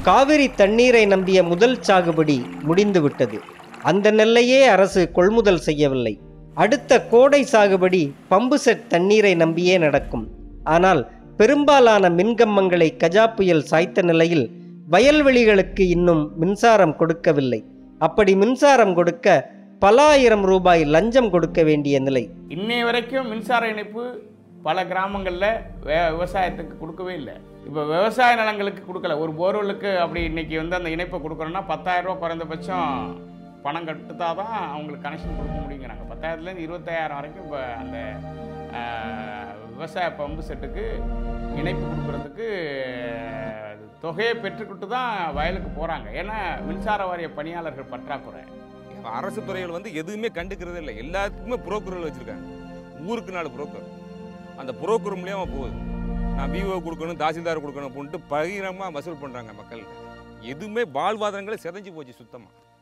காவிரி தண்ணீரை நம்பிய முதல் சாகுபடி முடிந்துவிட்டது அந்த நெல்லையே அரசு கொள்முதல் செய்யவில்லை அடுத்த கோடை சாகுபடி பம்பு செட் தண்ணீரை நம்பியே நடக்கும் ஆனால் பெரும்பாலான மின்கம்பங்களை கஜா புயல் சாய்த்த நிலையில் வயல்வெளிகளுக்கு இன்னும் மின்சாரம் கொடுக்கவில்லை அப்படி மின்சாரம் கொடுக்க பல ஆயிரம் ரூபாய் லஞ்சம் கொடுக்க வேண்டிய நிலை இன்னைய வரைக்கும் மின்சார இணைப்பு பல கிராமங்களில் வே விவசாயத்துக்கு கொடுக்கவே இல்லை இப்போ விவசாய நிலங்களுக்கு கொடுக்கல ஒரு போர்வெலுக்கு அப்படி இன்னைக்கு வந்து அந்த இணைப்பை கொடுக்கணும்னா பத்தாயிரம் ரூபா குறைந்தபட்சம் பணம் கட்டுத்தா தான் அவங்களுக்கு கனெக்ஷன் கொடுக்க முடியுங்கிறாங்க பத்தாயிரத்துலேருந்து இருபத்தாயிரம் வரைக்கும் இப்போ அந்த ஆஹ், விவசாய பம்பு செட்டுக்கு இணைப்பு கொடுக்கறதுக்கு தொகையை பெற்றுக்கிட்டு தான் வயலுக்கு போகிறாங்க ஏன்னா மின்சார வாரிய பணியாளர்கள் பற்றாக்குறை அரசு துறைகள் வந்து எதுவுமே கண்டுக்கிறதே இல்லை எல்லாத்துக்குமே புரோக்கர்கள் வச்சுருக்காங்க ஊருக்கு நாலு புரோக்கர் அந்த புரோக்கர் மூலியமாக போகுது நான் விவோ கொடுக்கணும் தாசில்தார் கொடுக்கணும் அப்படின்ட்டு பகிரமாக வசூல் பண்ணுறாங்க மக்கள் எதுவுமே வாழ்வாதாரங்களே சிதைஞ்சு போச்சு சுத்தமாக